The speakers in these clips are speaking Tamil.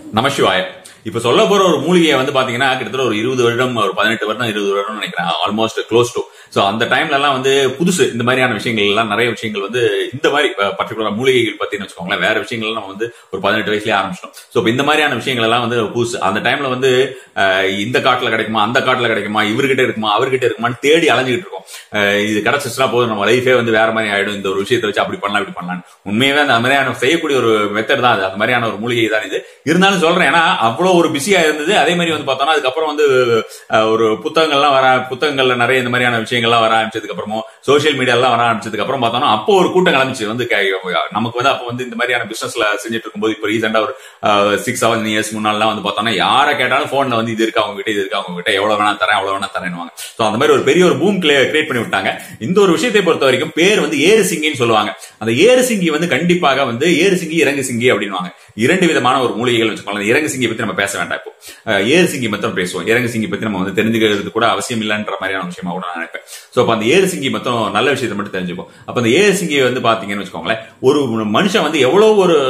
நமசிவாய இப்ப சொல்ல போற ஒரு மூலிகையை வந்து பாத்தீங்கன்னா கிட்டத்தட்ட ஒரு இருபது வருடம் ஒரு பதினெட்டு வருடம் இருபது வருடம் நினைக்கிறேன் ஆல்மோஸ்ட் க்ளோஸ் டு சோ அந்த டைம்ல எல்லாம் வந்து புதுசு இந்த மாதிரியான விஷயங்கள் எல்லாம் நிறைய விஷயங்கள் வந்து இந்த மாதிரி பர்டிகுலர் மூலிகைகள் பத்தின்னு வச்சுக்கோங்களேன் வேற விஷயங்கள் நம்ம வந்து ஒரு பதினெட்டு வயசுலயே ஆரம்பிச்சிட்டோம் சோ இப்ப இந்த மாதிரியான விஷயங்கள் எல்லாம் வந்து புதுசு அந்த டைம்ல வந்து அஹ், இந்த காட்டுல கிடைக்குமா அந்த காட்டுல கிடைக்குமா இவர்கிட்ட இருக்குமா அவர்கிட்ட இருக்குமான்னு தேடி அலைஞ்சிட்டு இருக்கோம் அஹ், இது கிடைச்சிச்சுன்னா போதும் நம்ம லைஃபே வந்து வேற மாதிரி ஆயிடும் இந்த ஒரு விஷயத்தை வச்சு அப்படி பண்ணலாம் இப்படி பண்ணலாம் உண்மையாவே அந்த மாதிரியான செய்யக்கூடிய ஒரு மெத்தட் தான் அது அந்த மாதிரியான ஒரு மூலிகை தான் இது இருந்தாலும் சொல்றேன் ஏன்னா அவ்வளவு ஒரு பிஸியா இருந்தது அதே மாதிரி வந்து பார்த்தோம்னா அதுக்கப்புறம் வந்து அஹ், ஒரு புத்தகங்கள்லாம் வர புத்தகங்கள்ல நிறைய இந்த மாதிரியான விஷயங்கள்லாம் வர ஆரம்பிச்சதுக்கு அப்புறமும் சோஷியல் மீடியாலாம் வர ஆரம்பிச்சதுக்கு அப்புறம் பார்த்தோம்னா அப்போ ஒரு கூட்டம் கிளம்பிச்சு வந்து கே- நமக்கு வந்து அப்போ வந்து இந்த மாதிரியான பிசினஸ்ல செஞ்சுட்டு இருக்கும்போது இப்போ ரீசெண்டா ஒரு சிக்ஸ் செவன் இயர்ஸ் முன்னாலாம் வந்து பார்த்தோம்னா யாரை கேட்டாலும் போன்ல வந்து இது இருக்கா அவங்க கிட்ட இது இருக்கா அவங்க கிட்ட எவ்வளவு வேணா தரேன் எவ்வளவு வேணா தரேன்னுவாங்க சோ அந்த மாதிரி ஒரு பெரிய ஒரு பூம் கிரியேட் பண்ணி விட்டாங்க இந்த ஒரு விஷயத்தை பொறுத்த வரைக்கும் பேர் வந்து ஏறு சிங்கின்னு சொல்லுவாங்க அந்த ஏறு சிங்கி வந்து கண்டிப்பாக வந்து ஏறு சிங்கி இறங்கு சிங்கி அப்படின்னுவாங்க இரண்டு விதமான ஒரு மூலிகைகள் வச்சுக்கோங்க அந்த இறங்கு சிங்கி பத்தி நம்ம பேச வேண்டாம் இப்போ அஹ், ஏறு சிங்கி மட்டும் பேசுவோம் இறங்கு சிங்கி பத்தி நம்ம வந்து தெரிஞ்சுக்கிறது கூட அவசியம் இல்லைன்ற மாதிரியான விஷயமா கூட நான் நினைப்பேன் சோ அப்ப அந்த ஏறு சிங்கி மட்டும் நல்ல விஷயத்தை மட்டும் தெரிஞ்சுப்போம் அப்ப அந்த ஏறு சிங்கி வந்து பாத்தீங்கன்னு வச்சுக்கோங்களேன் ஒரு மனுஷன் வந்து எவ்வளவு ஒரு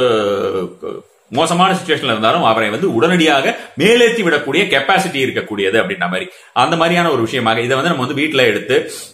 மோசமான சுச்சுவேஷன்ல இருந்தாலும் அவரை வந்து உடனடியாக மேலேற்றி விடக்கூடிய கெப்பாசிட்டி இருக்கக்கூடியது அப்படின்ற மாதிரி அந்த மாதிரியான ஒரு விஷயமாக இதை வந்து நம்ம வந்து வீட்டுல எடுத்து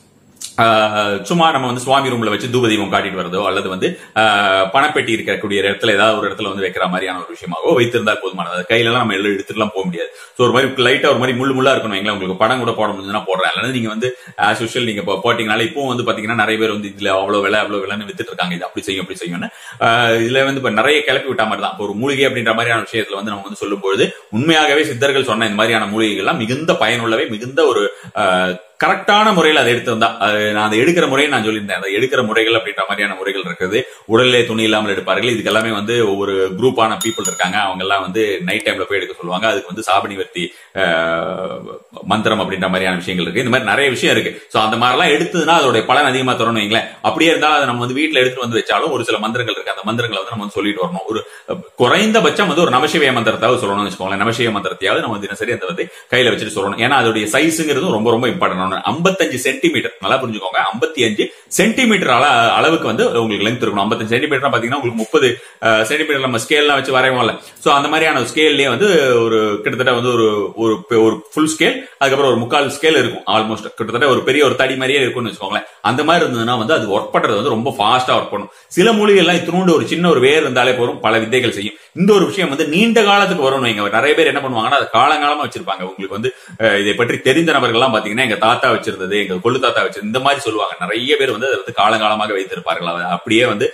ஆஹ், சும்மா நம்ம வந்து சுவாமி ரூம்ல வச்சு தூப தீபம் காட்டிட்டு வரதோ அல்லது வந்து ஆஹ், பணப்பெட்டி இருக்கக்கூடிய இடத்துல ஏதாவது ஒரு இடத்துல வந்து வைக்கிற மாதிரியான ஒரு விஷயமாகவோ வைத்திருந்தால் போதுமானது அது கையில எல்லாம் நம்ம எல்லாம் எடுத்துட்டுலாம் போக முடியாது சோ ஒரு மாதிரி லைட்டா ஒரு மாதிரி முள்ளு முள்ளா இருக்கணும் எங்களை உங்களுக்கு படம் கூட போட முடியுதுன்னா போடுறேன் அல்லது நீங்க வந்து ஆஸ் யூஷுவல் நீங்க இப்போ போட்டீங்கனால இப்போ வந்து பாத்தீங்கன்னா நிறைய பேர் வந்து இதுல அவ்வளவு விலை அவ்வளவு விலைன்னு வித்துட்டு இருக்காங்க இது அப்படி செய்யும் அப்படி செய்யும்னு ஆஹ், இதுல வந்து இப்ப நிறைய கிளப்பி விட்ட மாதிரி தான் இப்ப ஒரு மூலிகை அப்படின்ற மாதிரியான விஷயத்துல வந்து நம்ம வந்து சொல்லும்போது உண்மையாகவே சித்தர்கள் சொன்ன இந்த மாதிரியான மூலிகைகள்லாம் மிகுந்த பயனுள்ளவை மிகுந்த ஒரு ஆஹ், கரெக்டான முறையில் அதை எடுத்து வந்தா அது நான் அதை எடுக்கிற முறையை நான் சொல்லியிருந்தேன் அதை எடுக்கிற முறைகள் அப்படின்ற மாதிரியான முறைகள் இருக்குது உடலிலே துணி இல்லாமல் எடுப்பார்கள் இதுக்கு எல்லாமே வந்து ஒவ்வொரு குரூப்பான பீப்புள் இருக்காங்க அவங்க எல்லாம் வந்து நைட் டைம்ல போய் எடுக்க சொல்லுவாங்க அதுக்கு வந்து சாபனி வர்த்தி ஆஹ், மந்திரம் அப்படின்ற மாதிரியான விஷயங்கள் இருக்கு இந்த மாதிரி நிறைய விஷயம் இருக்கு சோ அந்த மாதிரிலாம் எடுத்ததுன்னா அதோட பலன் அதிகமா தரணும் வைங்களேன் அப்படியே இருந்தாலும் அதை நம்ம வந்து வீட்டுல எடுத்துட்டு வந்து வச்சாலும் ஒரு சில மந்திரங்கள் இருக்கு அந்த மந்திரங்களை வந்து நம்ம வந்து சொல்லிட்டு வரணும் ஒரு அஹ், குறைந்தபட்சம் வந்து ஒரு நமசிவய மந்திரத்தாவது சொல்லணும்னு வச்சுக்கோங்களேன் நமசிவய மந்திரத்தையாவது நம்ம தினசரி அந்த வந்து கையில வச்சுட்டு சொல்லணும் ஏன்னா அதோடைய சைஸுங்கிறது ரொம்ப ரொம்ப இம்பார்ட்டன் ஐம்பத்தஞ்சு சென்டிமீட்டர் நல்லா புரிஞ்சுக்கோங்க ஐம்பத்தி அஞ்சு சென்டிமீட்டர் அள அளவுக்கு வந்து உங்களுக்கு லென்த் இருக்கணும் ஐம்பத்தஞ்சு சென்டிமீட்டர் பாத்தீங்கன்னா உங்களுக்கு முப்பது சென்டிமீட்டர் நம்ம ஸ்கேல்லாம் வச்சு வரைவோம்ல சோ அந்த மாதிரியான ஸ்கேல்லயே வந்து ஒரு கிட்டத்தட்ட வந்து ஒரு ஒரு பெ- ஒரு ஃபுல் ஸ்கேல் அதுக்கப்புறம் ஒரு முக்கால் ஸ்கேல் இருக்கும் ஆல்மோஸ்ட் கிட்டத்தட்ட ஒரு பெரிய ஒரு தடி மாதிரியே இருக்கும்னு வச்சுக்கோங்களேன் அந்த மாதிரி இருந்ததுன்னா வந்து அது ஒர்க் பண்றது வந்து ரொம்ப ஃபாஸ்டா ஒர்க் பண்ணும் சில மூலிகை எல்லாம் இத்தினூண்டு ஒரு சின்ன ஒரு வேர் இருந்தாலே போதும் பல வித்தைகள் செய்யும் இந்த ஒரு விஷயம் வந்து நீண்ட காலத்துக்கு வரும்னு வைங்க நிறைய பேர் என்ன பண்ணுவாங்கன்னா அது காலங்காலமா வச்சிருப்பாங்க உங்களுக்கு வந்து அஹ், இதை பற்றி தெரிந்த நபர்கள் எல்லாம் பாத்தீங்கன்னா எங்க தாத்தா வச்சிருந்தது எங்க கொள்ளு தாத்தா வச்சிருந்தது இந்த மாதிரி சொல்லுவாங்க நிறைய பேர் வந்து அதை வந்து காலங்காலமாக வைத்திருப்பார்கள் அதை அப்படியே வந்து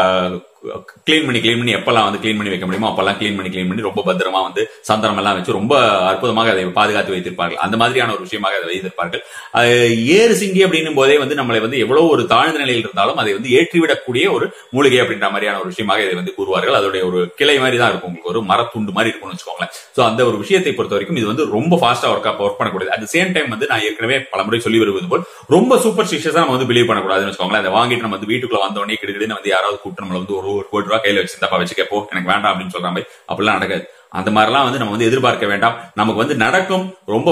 கிளீன் பண்ணி கிளீன் பண்ணி எப்பெல்லாம் வந்து கிளீன் பண்ணி வைக்க முடியுமோ அப்பெல்லாம் கிளீன் பண்ணி கிளீன் பண்ணி ரொம்ப பத்திரமா வந்து சந்தனம் எல்லாம் வச்சு ரொம்ப அற்புதமாக அதை பாதுகாத்து வைத்திருப்பார்கள் அந்த மாதிரியான ஒரு விஷயமாக அதை வைத்திருப்பார்கள் அது ஏறு சிங்கி அப்படின்னும் போதே வந்து நம்மளை வந்து எவ்வளவு ஒரு தாழ்ந்த நிலையில் இருந்தாலும் அதை வந்து ஏற்றிவிடக்கூடிய ஒரு மூலிகை அப்படின்ற மாதிரியான ஒரு விஷயமாக இதை வந்து கூறுவார்கள் அதோடைய ஒரு கிளை மாதிரி தான் இருக்கும் உங்களுக்கு ஒரு மரத்துண்டு மாதிரி இருக்கும்னு வச்சுக்கோங்களேன் சோ அந்த ஒரு விஷயத்தை பொறுத்த வரைக்கும் இது வந்து ரொம்ப ஃபாஸ்டா ஒர்க் ஒர்க் பண்ணக்கூடியது அட் சேம் டைம் வந்து நான் ஏற்கனவே பலமுறை சொல்லி வருவது போல் ரொம்ப சூப்பர் ஸ்டிஷஸா நம்ம வந்து பிலீவ் பண்ணக்கூடாதுன்னு வச்சுக்கோங்களேன் அதை வாங்கிட்டு நம்ம வந்து வீட்டுக்குள்ள வந்த உடனே கிடுக்கிடுன்னு வந்து யாராவது கூப்பிட்டு நம்மள வந்து ஒரு ஒரு கோடி ரூபா கையில வச்சு தப்பா வச்சுக்க போ எனக்கு வேண்டாம் அப்படின்னு சொல்ற மாதிரி அப்படிலாம் நடக்காது அந்த மாதிரிலாம் வந்து நம்ம வந்து எதிர்பார்க்க வேண்டாம் நமக்கு வந்து நடக்கும் ரொம்ப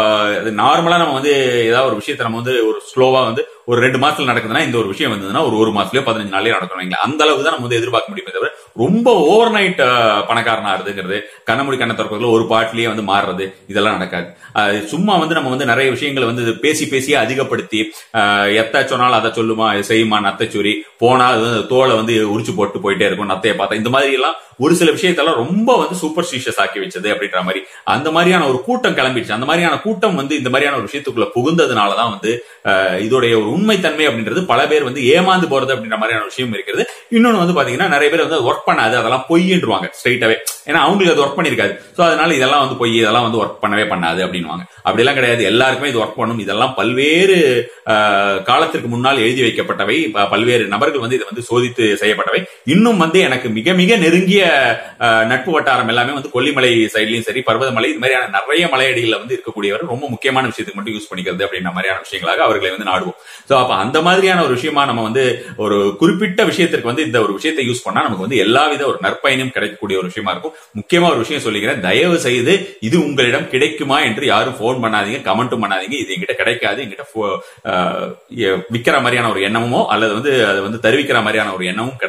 நார்மலா நம்ம வந்து ஏதாவது ஒரு விஷயத்தை நம்ம வந்து ஒரு ஸ்லோவா வந்து ஒரு ரெண்டு மாசத்துல நடக்குதுன்னா இந்த ஒரு விஷயம் வந்ததுன்னா ஒரு ஒரு மாசத்துலயோ பதினஞ்சு நாள்லயோ நடக்கணும் வைங்களேன். அந்த அளவுக்கு தான் நம்ம வந்து எதிர்பார்க்க முடியுமே தவிர ரொம்ப ஓவர் நைட் பணக்காரனா இருதுங்கிறது கண்ணமுடி கண்ண திறக்கிறதுல ஒரு பாட்டிலேயே வந்து மாறுறது இதெல்லாம் நடக்காது அஹ் சும்மா வந்து நம்ம வந்து நிறைய விஷயங்களை வந்து பேசி பேசியே அதிகப்படுத்தி அஹ் எத்த சொன்னாலும் அதை சொல்லுமா இது செய்யுமா நத்தை சொறி போனா அது வந்து தோலை வந்து உரிச்சு போட்டு போயிட்டே இருக்கும் நத்தையை பார்த்தா இந்த மாதிரி எல்லாம் ஒரு சில விஷயத்தெல்லாம் ரொம்ப வந்து சூப்பர்ஸ்டிஷியஸ் ஆக்கி வச்சது அப்படின்ற மாதிரி அந்த மாதிரியான ஒரு கூட்டம் கிளம்பிடுச்சு அந்த மாதிரியான கூட்டம் வந்து இந்த மாதிரியான ஒரு விஷயத்துக்குள்ள புகுந்ததுனாலதான் வந்து அஹ், இதோடைய ஒரு உண்மைத்தன்மை அப்படின்றது பல பேர் வந்து ஏமாந்து போறது அப்படின்ற மாதிரியான விஷயம் இருக்கிறது இன்னொன்னு வந்து பாத்தீங்கன்னா நிறைய பேர் வந்து ஒர்க் பண்ணாது அதெல்லாம் பொய்யின்றுவாங்க ஸ்ட்ரைட்டாவே ஏன்னா அவங்களுக்கு அது ஒர்க் பண்ணிருக்காது சோ அதனால இதெல்லாம் வந்து பொய் இதெல்லாம் வந்து ஒர்க் பண்ணவே பண்ணாது அப்படின்னுவாங்க அப்படிலாம் கிடையாது எல்லாருக்குமே இது ஒர்க் பண்ணும் இதெல்லாம் பல்வேறு அஹ், காலத்திற்கு முன்னால் எழுதி வைக்கப்பட்டவை ப- பல்வேறு நபர்கள் வந்து இதை வந்து சோதித்து செய்யப்பட்டவை இன்னும் வந்து எனக்கு மிக மிக நெருங்கிய அஹ், நட்பு வட்டாரம் எல்லாமே வந்து கொல்லிமலை சைட்லயும் சரி பர்வதமலை இது மாதிரியான நிறைய மலையடிகளில் வந்து இருக்கக்கூடியவர் ரொம்ப முக்கியமான விஷயத்துக்கு மட்டும் யூஸ் பண்ணிக்கிறது அப்படின்ற மாதிரியான விஷயங்களாக அவர்களை வந்து நாடுவோம் சோ அப்ப அந்த மாதிரியான ஒரு விஷயமா நம்ம வந்து ஒரு குறிப்பிட்ட விஷயத்திற்கு வந்து இந்த ஒரு விஷயத்தை யூஸ் பண்ணா நமக்கு வந்து எல்லாவித ஒரு நற்பயனும் கிடைக்கக்கூடிய ஒரு விஷயமா இருக்கும் முக்கியமா ஒரு விஷயம் சொல்லிக்கிறேன் தயவு செய்து இது உங்களிடம் கிடைக்குமா என்று யாரும் ஃபோன் பண்ணாதீங்க கமெண்ட்டும் பண்ணாதீங்க இது எங்கிட்ட கிடைக்காது எங்கிட்ட ஃபோ- ஆஹ் எ- விக்கிற மாதிரியான ஒரு எண்ணமோ அல்லது வந்து அதை வந்து தருவிக்கிற மாதிரியான ஒரு எண்ணமும் கிடையாது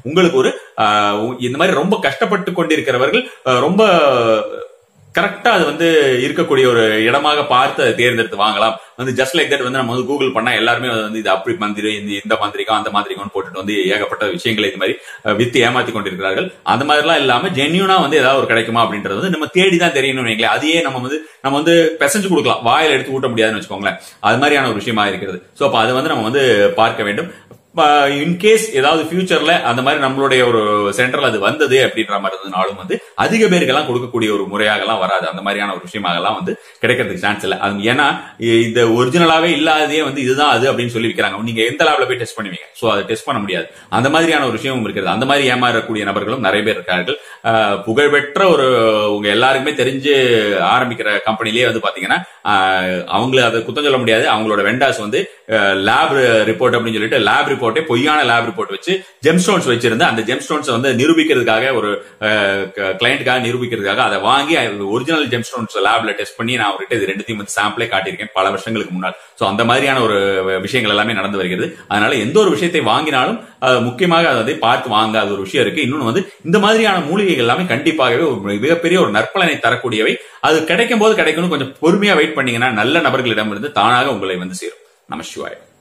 உங்களுக்கு ஒரு ஆஹ், இந்த மாதிரி ரொம்ப கஷ்டப்பட்டு கொண்டிருக்கிறவர்கள் ஆஹ், ரொம்ப கரெக்டா அது வந்து இருக்கக்கூடிய ஒரு இடமாக பார்த்து அதை தேர்ந்தெடுத்து வாங்கலாம் வந்து ஜஸ்ட் லைக் தட் வந்து நம்ம வந்து கூகுள் பண்ணா எல்லாருமே வந்து இது அப்படி மந்திரி இந்த இந்த மந்திரிக்கும் அந்த மந்திரிக்கும் போட்டுட்டு வந்து ஏகப்பட்ட விஷயங்களை இது மாதிரி அஹ், வித்து ஏமாத்தி கொண்டிருக்கிறார்கள் அந்த மாதிரிலாம் இல்லாம ஜென்யூனா வந்து ஏதாவது ஒரு கிடைக்குமா அப்படின்றது வந்து நம்ம தேடி தான் தெரியணும்னு வைங்களேன் அதையே நம்ம வந்து நம்ம வந்து பெசஞ்சு கொடுக்கலாம் வாயில எடுத்து ஊட்ட முடியாதுன்னு வச்சுக்கோங்களேன் அது மாதிரியான ஒரு விஷயமா இருக்கிறது சோ அப்ப அதை வந்து நம்ம வந்து பார்க்க வேண்டும் இன்கேஸ் ஏதாவது ஃபியூச்சர்ல அந்த மாதிரி நம்மளுடைய ஒரு சென்டர்ல அது வந்தது அப்படின்ற மாதிரி இருந்ததுனாலும் வந்து அதிக பேருக்கெல்லாம் கொடுக்கக்கூடிய ஒரு முறையாகலாம் வராது அந்த மாதிரியான ஒரு விஷயமாகலாம் வந்து கிடைக்கிறதுக்கு சான்ஸ் இல்லை அது ஏன்னா இ- இந்த ஒரிஜினலாவே இல்லாததே வந்து இதுதான் அது அப்படின்னு சொல்லி விற்கிறாங்க நீங்க எந்த லேப்ல போய் டெஸ்ட் பண்ணுவீங்க சோ அதை டெஸ்ட் பண்ண முடியாது அந்த மாதிரியான ஒரு விஷயமும் இருக்கிறது அந்த மாதிரி ஏமாறக்கூடிய நபர்களும் நிறைய பேர் இருக்கார்கள் அஹ், புகழ்பெற்ற ஒரு உங்க எல்லாருக்குமே தெரிஞ்சு ஆரம்பிக்கிற கம்பெனிலேயே வந்து பாத்தீங்கன்னா அஹ், அவங்கள அதை குத்தம் சொல்ல முடியாது அவங்களோட வெண்டாஸ் வந்து லேப் ரிப்போர்ட் அப்படின்னு சொல்லிட்டு லேப் ரிப்போர்ட்டே பொய்யான லேப் ரிப்போர்ட் வச்சு ஜெம் ஸ்டோன்ஸ் வச்சிருந்து அந்த ஜெம் ஸ்டோன்ஸ் வந்து நிரூபிக்கிறதுக்காக ஒரு கிளைண்ட்டுக்காக நிரூபிக்கிறதுக்காக அதை வாங்கி ஒரிஜினல் ஜெம் ஸ்டோன்ஸ் லேப்ல டெஸ்ட் பண்ணி நான் அவர்கிட்ட இது ரெண்டுத்தையும் வந்து சாம்பிளே காட்டியிருக்கேன் பல வருஷங்களுக்கு முன்னால் சோ அந்த மாதிரியான ஒரு விஷயங்கள் எல்லாமே நடந்து வருகிறது அதனால எந்த ஒரு விஷயத்தை வாங்கினாலும் அஹ், முக்கியமாக அதை பார்த்து வாங்க அது ஒரு விஷயம் இருக்கு இன்னொன்னு வந்து இந்த மாதிரியான மூலிகைகள் எல்லாமே கண்டிப்பாகவே ஒரு மிகப்பெரிய ஒரு நற்பலனை தரக்கூடியவை அது கிடைக்கும் போது கிடைக்கணும் கொஞ்சம் பொறுமையா வெயிட் பண்ணீங்கன்னா நல்ல நபர்களிடம் இருந்து தானாக உங்களை வந்து சேரும் நம சிவாய்